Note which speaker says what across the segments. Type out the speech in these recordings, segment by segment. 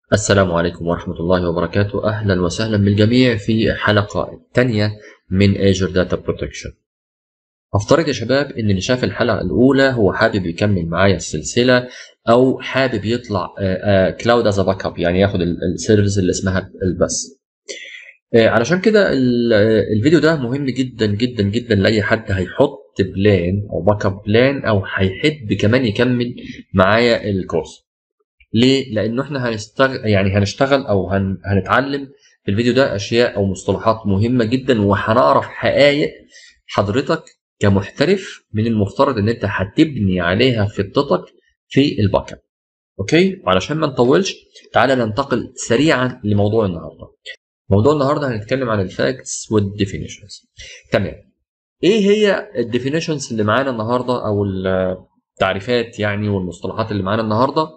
Speaker 1: السلام عليكم ورحمة الله وبركاته أهلا وسهلا بالجميع في حلقة تانية من Azure Data Protection أفترض يا شباب إن اللي شاف الحلقة الأولى هو حابب يكمل معايا السلسلة أو حابب يطلع كلاود از باك اب يعني ياخد السيرفيس اللي اسمها البس آه، علشان كده ال- آه، الفيديو ده مهم جدا جدا جدا لأي حد هيحط بلان أو باك اب بلان أو هيحب كمان يكمل معايا الكورس ليه؟ لأنه احنا هنشتغل يعني هنشتغل أو هن... هنتعلم في الفيديو ده أشياء أو مصطلحات مهمة جدا وهنعرف حقائق حضرتك كمحترف من المفترض إن أنت هتبني عليها خطتك في الباك اب. أوكي؟ وعلشان ما نطولش تعالى ننتقل سريعا لموضوع النهارده. موضوع النهارده هنتكلم عن الفاكتس والديفينيشنز. تمام. ايه هي الديفينيشنز اللي معانا النهارده او التعريفات يعني والمصطلحات اللي معانا النهارده؟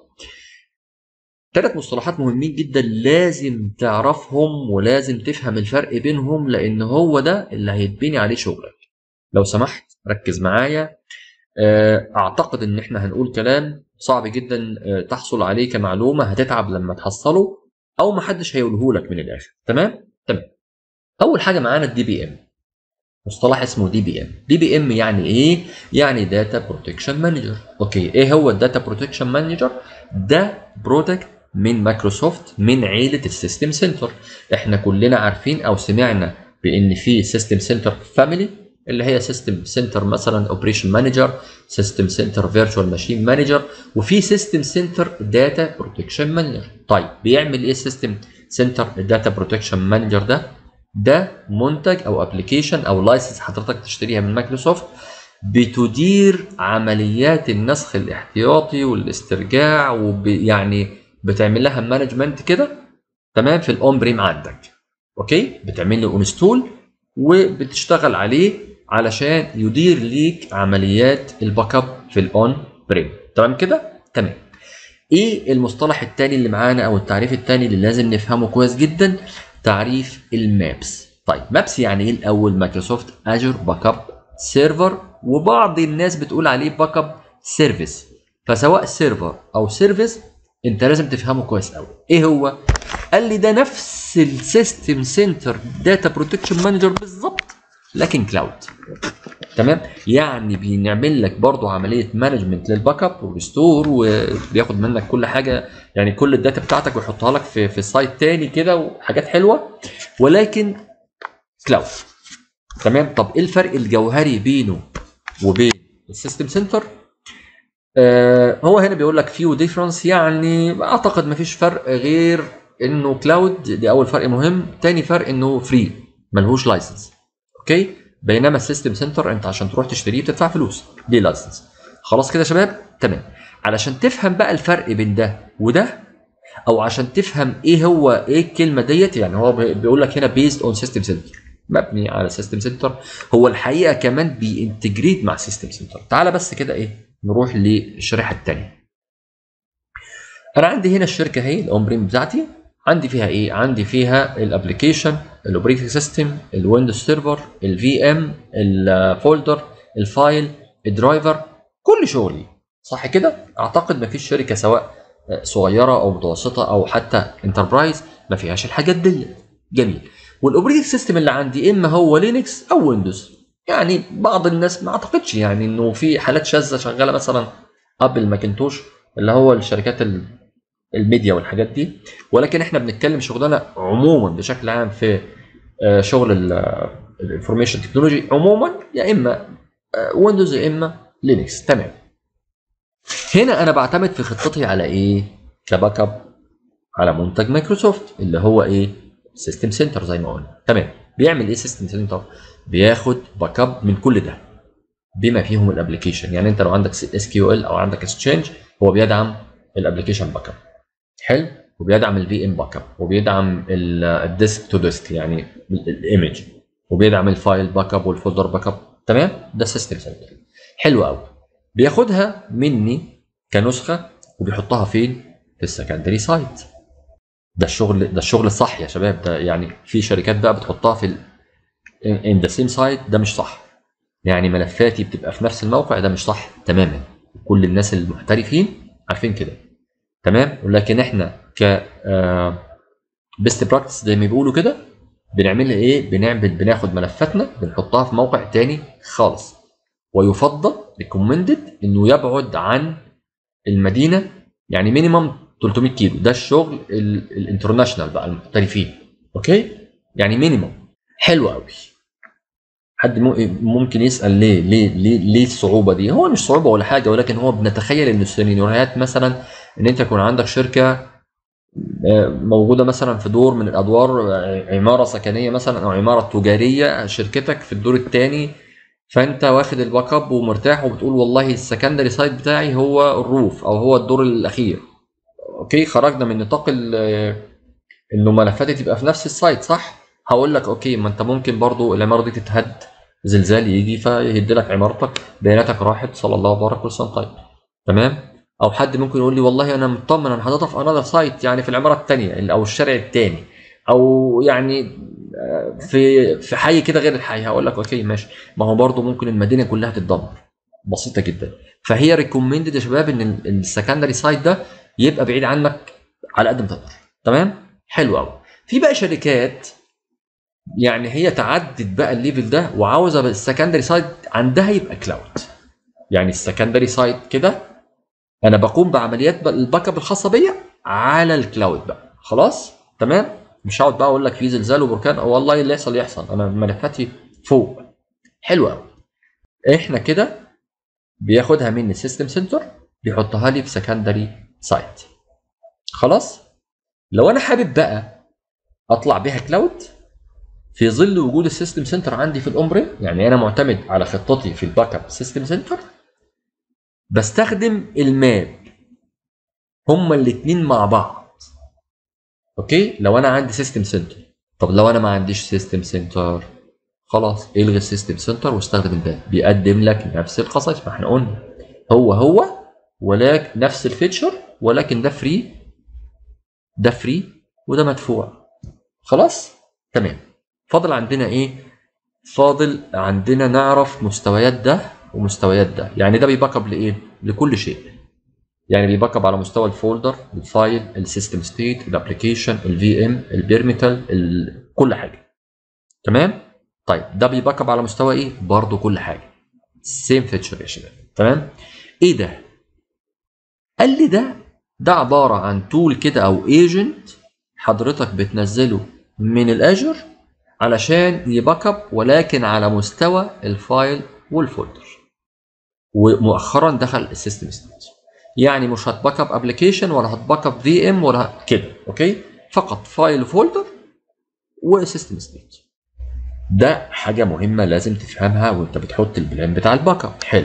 Speaker 1: ثلاث مصطلحات مهمين جدا لازم تعرفهم ولازم تفهم الفرق بينهم لان هو ده اللي هيتبني عليه شغلك لو سمحت ركز معايا آه، اعتقد ان احنا هنقول كلام صعب جدا آه، تحصل عليه كمعلومه هتتعب لما تحصله او محدش هيقوله لك من الاخر تمام تمام اول حاجه معانا الدي بي ام مصطلح اسمه دي بي ام دي بي ام يعني ايه يعني داتا بروتكشن مانجر اوكي ايه هو الداتا بروتكشن مانجر ده برودكت من مايكروسوفت من عيله السيستم سنتر احنا كلنا عارفين او سمعنا بان في سيستم سنتر فاميلي اللي هي سيستم سنتر مثلا اوبريشن مانجر سيستم سنتر فيرتشوال ماشين مانجر وفي سيستم سنتر داتا بروتكشن مانجر طيب بيعمل ايه السيستم سنتر داتا بروتكشن مانجر ده ده منتج او ابلكيشن او لايسنس حضرتك تشتريها من مايكروسوفت بتدير عمليات النسخ الاحتياطي والاسترجاع وب يعني بتعمل لها مانجمنت كده تمام في الاون بريم عندك اوكي بتعمل له انستول وبتشتغل عليه علشان يدير ليك عمليات الباك اب في الاون بريم تمام كده تمام ايه المصطلح الثاني اللي معانا او التعريف الثاني اللي لازم نفهمه كويس جدا تعريف المابس طيب مابس يعني ايه الاول مايكروسوفت اجور باك اب سيرفر وبعض الناس بتقول عليه باك اب سيرفيس فسواء سيرفر او سيرفيس انت لازم تفهمه كويس قوي ايه هو قال لي ده نفس السيستم سنتر داتا بروتكشن مانجر بالظبط لكن كلاود تمام يعني بنعمل لك برضو عمليه مانجمنت للباك اب وريستور وبياخد منك كل حاجه يعني كل الداتا بتاعتك ويحطها لك في في سايت تاني كده وحاجات حلوه ولكن كلاود تمام طب ايه الفرق الجوهري بينه وبين السيستم سنتر آه هو هنا بيقول لك فيو ديفرنس يعني اعتقد ما فيش فرق غير انه كلاود دي اول فرق مهم تاني فرق انه فري ملهوش لايسنس اوكي بينما السيستم سنتر انت عشان تروح تشتريه بتدفع فلوس دي لايسنس خلاص كده يا شباب تمام علشان تفهم بقى الفرق بين ده وده او عشان تفهم ايه هو ايه الكلمه ديت يعني هو بي- بيقول لك هنا بيزد اون سيستم سنتر مبني على سيستم سنتر هو الحقيقه كمان بينتجريت مع سيستم سنتر تعالى بس كده ايه نروح للشريحه الثانيه انا عندي هنا الشركه اهي الاون بريم بتاعتي عندي فيها ايه عندي فيها الابلكيشن الاوبريتنج سيستم الويندوز سيرفر الفي ام الفولدر الفايل الدرايفر كل شغلي صح كده اعتقد ما فيش شركه سواء صغيره او متوسطه او حتى انتربرايز ما فيهاش الحاجات دي جميل والاوبريتنج سيستم اللي عندي اما هو لينكس او ويندوز يعني بعض الناس ما اعتقدش يعني انه في حالات شاذه شغاله مثلا ابل ماكنتوش اللي هو الشركات ال- الميديا والحاجات دي ولكن احنا بنتكلم شغلنا عموما بشكل عام في آه، شغل الانفورميشن تكنولوجي عموما يا اما ويندوز يا اما لينكس تمام هنا انا بعتمد في خطتي على ايه كباك اب على منتج مايكروسوفت اللي هو ايه سيستم سنتر زي ما قلنا تمام بيعمل ايه سيستم سنتر بياخد باك اب من كل ده بما فيهم الابلكيشن يعني انت لو عندك اس كيو ال او عندك اكسشينج هو بيدعم الابلكيشن باك اب حلو وبيدعم الفي ام باك اب وبيدعم الديسك تو ديسك يعني الايمج وبيدعم الفايل باك اب والفولدر باك اب تمام ده سيستم سنتر حلو قوي بياخدها مني كنسخه وبيحطها فين في السكندري سايت ده الشغل ده الشغل الصح يا شباب ده يعني في شركات بقى بتحطها في ان ذا سيم سايت ده مش صح يعني ملفاتي بتبقى في نفس الموقع ده مش صح تماما كل الناس المحترفين عارفين كده تمام ولكن احنا ك بيست براكتس زي ما بيقولوا كده بنعملها ايه بنعمل بناخد ملفاتنا بنحطها في موقع تاني خالص ويفضل ريكومندد انه يبعد عن المدينه يعني مينيمم 300 كيلو ده الشغل الانترناشونال بقى المحترفين اوكي يعني مينيمم حلو قوي حد ممكن يسال ليه ليه ليه ليه الصعوبه دي هو مش صعوبه ولا حاجه ولكن هو بنتخيل ان السيناريوهات مثلا ان انت يكون عندك شركه موجوده مثلا في دور من الادوار عماره سكنيه مثلا او عماره تجاريه شركتك في الدور الثاني فانت واخد الباك اب ومرتاح وبتقول والله السكندري سايت بتاعي هو الروف او هو الدور الاخير اوكي خرجنا من نطاق انه ملفاتي تبقى في نفس السايت صح هقول لك اوكي ما انت ممكن برضو العماره دي تتهد زلزال يجي فيهد لك عمارتك بياناتك راحت صلى الله وبارك وسلم طيب تمام او حد ممكن يقول لي والله انا مطمن انا حاططها في انذر سايت يعني في العماره الثانيه او الشارع الثاني او يعني في في حي كده غير الحي هقول لك اوكي ماشي ما هو برضه ممكن المدينه كلها تتدمر بسيطه جدا فهي ريكومندد يا شباب ان السكندري سايت ده يبقى بعيد عنك على قد ما تقدر تمام حلو قوي في بقى شركات يعني هي تعدت بقى الليفل ده وعاوزه السكندري سايت عندها يبقى كلاود يعني السكندري سايت كده انا بقوم بعمليات الباك اب الخاصه بيا على الكلاود بقى خلاص تمام مش هقعد بقى اقول لك في زلزال وبركان والله اللي يحصل يحصل انا ملفاتي فوق حلو قوي احنا كده بياخدها مني السيستم سنتر بيحطها لي في سكندري سايت خلاص لو انا حابب بقى اطلع بيها كلاود في ظل وجود السيستم سنتر عندي في الاومبري يعني انا معتمد على خطتي في الباك اب سيستم سنتر بستخدم الماب هما الاثنين مع بعض اوكي لو انا عندي سيستم سنتر طب لو انا ما عنديش سيستم سنتر خلاص الغي السيستم سنتر واستخدم الباب بيقدم لك نفس الخصائص ما احنا قلنا هو هو ولكن نفس الفيتشر ولكن ده فري ده فري وده مدفوع خلاص تمام فاضل عندنا ايه فاضل عندنا نعرف مستويات ده ومستويات ده يعني ده بيباك اب لايه لكل شيء يعني بيباك اب على مستوى الفولدر الفايل السيستم ستيت الابلكيشن الفي ام البيرميتال كل حاجه تمام طيب ده بيباك اب على مستوى ايه برضه كل حاجه سيم فيتشر يا شباب تمام ايه ده قال لي ده ده عباره عن تول كده او ايجنت حضرتك بتنزله من الاجر علشان يباك اب ولكن على مستوى الفايل والفولدر ومؤخرا دخل السيستم ستيت يعني مش هتباك اب ابلكيشن ولا هتباك اب في ام ولا كده اوكي فقط فايل فولدر وسيستم ستيت ده حاجه مهمه لازم تفهمها وانت بتحط البلان بتاع الباك اب حلو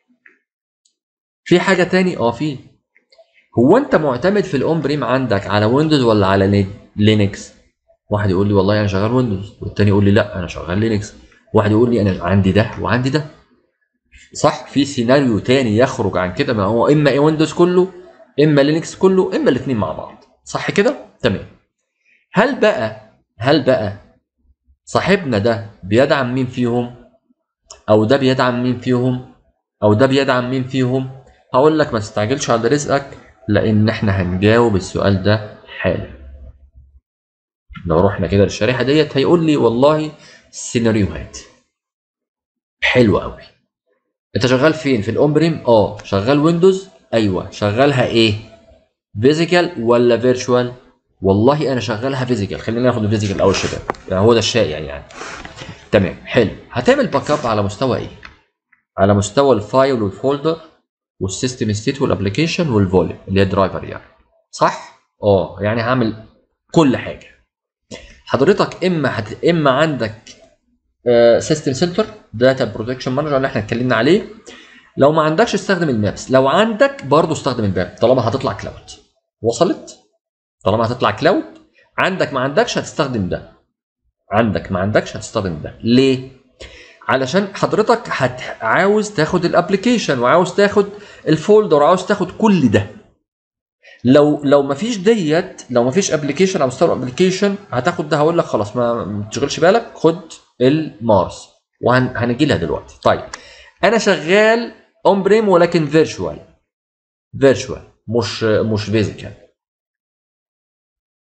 Speaker 1: في حاجه تاني اه في هو انت معتمد في الاون بريم عندك على ويندوز ولا على لينكس واحد يقول لي والله انا شغال ويندوز والتاني يقول لي لا انا شغال لينكس واحد يقول لي انا عندي ده وعندي ده صح في سيناريو تاني يخرج عن كده ما هو اما ويندوز كله اما لينكس كله اما الاثنين مع بعض صح كده تمام هل بقى هل بقى صاحبنا ده بيدعم مين فيهم او ده بيدعم مين فيهم او ده بيدعم مين فيهم هقول لك ما تستعجلش على رزقك لان احنا هنجاوب السؤال ده حالا لو رحنا كده للشريحه ديت هيقول لي والله سيناريوهات حلو قوي انت شغال فين في الاون بريم اه شغال ويندوز ايوه شغالها ايه فيزيكال ولا فيرتشوال والله انا شغالها فيزيكال خلينا ناخد الفيزيكال الاول شباب يعني هو ده الشائع يعني تمام حلو هتعمل باك اب على مستوى ايه على مستوى الفايل والفولدر والسيستم ستيت والابلكيشن والفوليوم اللي هي الدرايفر يعني صح اه يعني هعمل كل حاجه حضرتك اما هت... اما عندك سيستم سنتر داتا بروتكشن مانجر اللي احنا اتكلمنا عليه لو ما عندكش استخدم المابس لو عندك برضه استخدم الباب طالما هتطلع كلاود وصلت طالما هتطلع كلاود عندك ما عندكش هتستخدم ده عندك ما عندكش هتستخدم ده ليه علشان حضرتك هت... عاوز تاخد الابلكيشن وعاوز تاخد الفولدر وعاوز تاخد كل ده لو لو ما فيش ديت لو ما فيش ابلكيشن او مستوى ابلكيشن هتاخد ده هقول لك خلاص ما تشغلش بالك خد المارس وهنجي لها دلوقتي طيب انا شغال اون بريم ولكن فيرتشوال فيرتشوال مش مش فيزيكال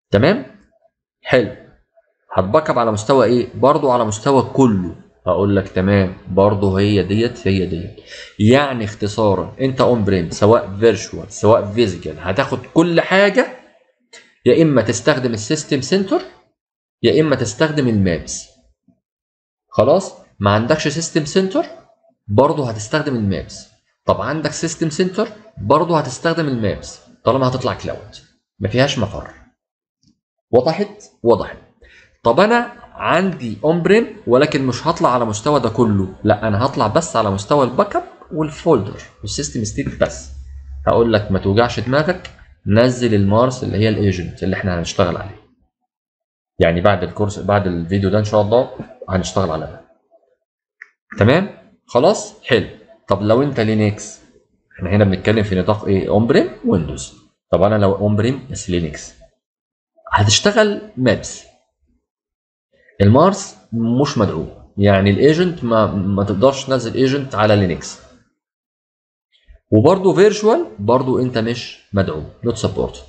Speaker 1: تمام حلو هتباك اب على مستوى ايه برضو على مستوى كله هقول لك تمام برضه هي ديت هي ديت يعني اختصارا انت اون بريم سواء فيرتشوال سواء فيزيكال هتاخد كل حاجه يا اما تستخدم السيستم سنتر يا اما تستخدم المابس خلاص ما عندكش سيستم سنتر برضه هتستخدم المابس طب عندك سيستم سنتر برضه هتستخدم المابس طالما هتطلع كلاود ما فيهاش مفر وضحت وضحت طب انا عندي اون بريم ولكن مش هطلع على مستوى ده كله لا انا هطلع بس على مستوى الباك اب والفولدر والسيستم ستيت بس هقول لك ما توجعش دماغك نزل المارس اللي هي الايجنت اللي احنا هنشتغل عليه يعني بعد الكورس بعد الفيديو ده ان شاء الله هنشتغل على ده تمام خلاص حلو طب لو انت لينكس احنا هنا بنتكلم في نطاق ايه اون بريم ويندوز طب انا لو اون بريم بس لينكس هتشتغل مابس المارس مش مدعو يعني الايجنت ما ما تقدرش تنزل ايجنت على لينكس وبرضه فيرتشوال برضه انت مش مدعو نوت سبورتد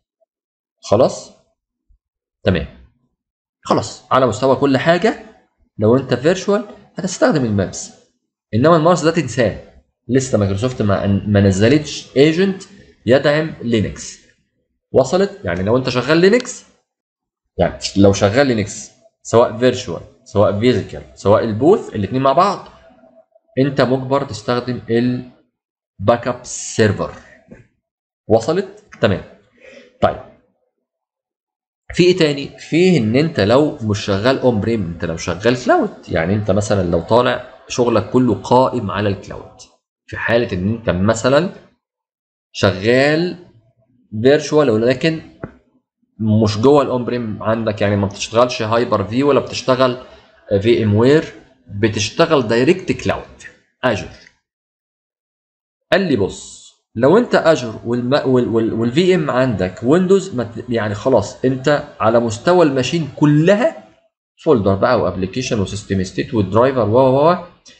Speaker 1: خلاص تمام خلاص على مستوى كل حاجه لو انت فيرتشوال هتستخدم المابس انما المارس ده تنساه لسه مايكروسوفت ما, ما نزلتش ايجنت يدعم لينكس وصلت يعني لو انت شغال لينكس يعني لو شغال لينكس سواء فيرتشوال سواء فيزيكال سواء البوث الاثنين مع بعض انت مجبر تستخدم الباك اب سيرفر وصلت تمام طيب في ايه تاني فيه ان انت لو مش شغال اون بريم انت لو شغال كلاود يعني انت مثلا لو طالع شغلك كله قائم على الكلاود في حاله ان انت مثلا شغال فيرتشوال ولكن مش جوه الاون بريم عندك يعني ما بتشتغلش هايبر في ولا بتشتغل في ام وير بتشتغل دايركت كلاود اجر قال لي بص لو انت اجر والفي ام عندك ويندوز يعني خلاص انت على مستوى الماشين كلها فولدر بقى وابلكيشن وسيستم ستيت والدرايفر و و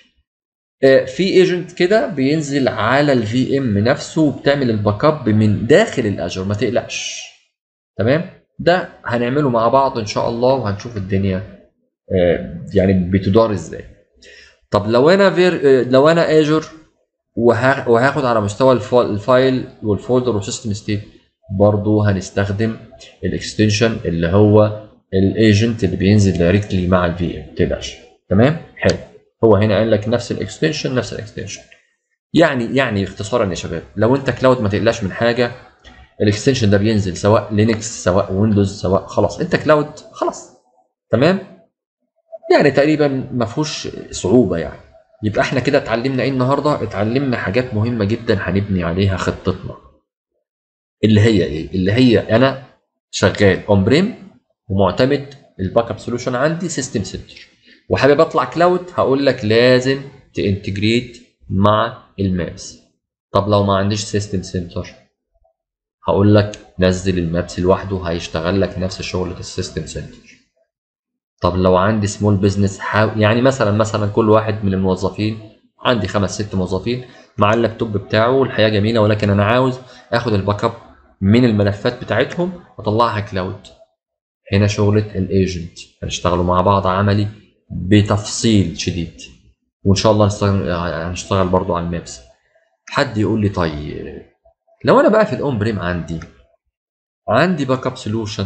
Speaker 1: في ايجنت كده بينزل على الفي ام نفسه وبتعمل الباك اب من داخل الاجر ما تقلقش تمام ده هنعمله مع بعض ان شاء الله وهنشوف الدنيا يعني بتدار ازاي طب لو انا فير لو انا اجر وهاخد على مستوى الفايل والفولدر والسيستم ستيت برضه هنستخدم الاكستنشن اللي هو الايجنت اللي بينزل دايركتلي مع الفي ام تقلقش تمام حلو هو هنا قال لك نفس الاكستنشن نفس الاكستنشن يعني يعني اختصارا يا شباب لو انت كلاود ما تقلقش من حاجه الاكستنشن ده بينزل سواء لينكس سواء ويندوز سواء خلاص انت كلاود خلاص تمام يعني تقريبا ما فيهوش صعوبه يعني يبقى احنا كده اتعلمنا ايه النهارده اتعلمنا حاجات مهمه جدا هنبني عليها خطتنا اللي هي ايه اللي هي انا شغال اون بريم ومعتمد الباك اب سولوشن عندي سيستم سنتر وحابب اطلع كلاود هقول لك لازم تانتجريت مع المابس طب لو ما عنديش سيستم سنتر هقول لك نزل المابس لوحده هيشتغل لك نفس شغلة السيستم سنتر طب لو عندي سمول بزنس حاول يعني مثلا مثلا كل واحد من الموظفين عندي خمس ست موظفين مع اللابتوب بتاعه والحياه جميله ولكن انا عاوز اخد الباك اب من الملفات بتاعتهم واطلعها كلاود هنا شغله الايجنت هنشتغلوا مع بعض عملي بتفصيل شديد وان شاء الله هنشتغل هنشتغل برضو على المابس حد يقول لي طيب لو انا بقى في الاون بريم عندي عندي باك اب سولوشن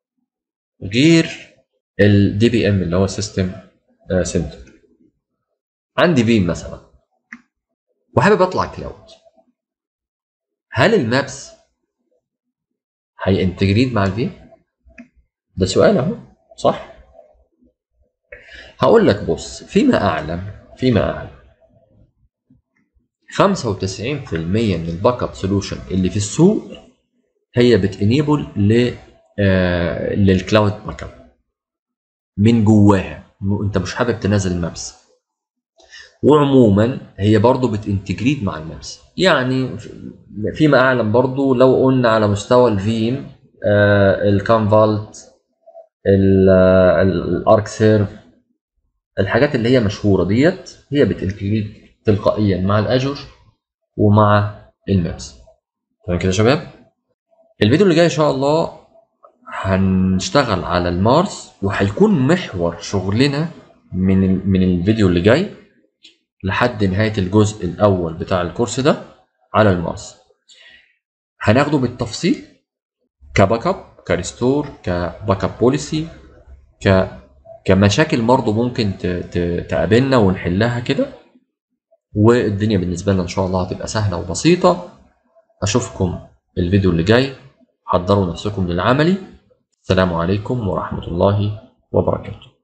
Speaker 1: غير الدي بي ام اللي هو سيستم سنتر عندي فيم مثلا وحابب اطلع كلاود هل المابس هينتجريت مع الفيم ده سؤال اهو صح هقول لك بص فيما اعلم فيما اعلم 95% من الباك اب سولوشن اللي في السوق هي بتنيبل ل آه للكلاود باك اب من جواها انت مش حابب تنزل المابس وعموما هي برضو بتنتجريت مع المابس يعني فيما اعلم برضو لو قلنا على مستوى الفيم آه الكانفالت الارك سيرف الحاجات اللي هي مشهوره ديت هي بتنتجريت تلقائيا مع الاجور ومع المابس تمام كده يا شباب الفيديو اللي جاي ان شاء الله هنشتغل على المارس وهيكون محور شغلنا من ال- من الفيديو اللي جاي لحد نهاية الجزء الأول بتاع الكورس ده على المارس هناخده بالتفصيل كباك اب كريستور كباك اب بوليسي ك كمشاكل برضه ممكن ت... ت... تقابلنا ونحلها كده والدنيا بالنسبة لنا إن شاء الله هتبقى سهلة وبسيطة أشوفكم الفيديو اللي جاي حضروا نفسكم للعملي السلام عليكم ورحمة الله وبركاته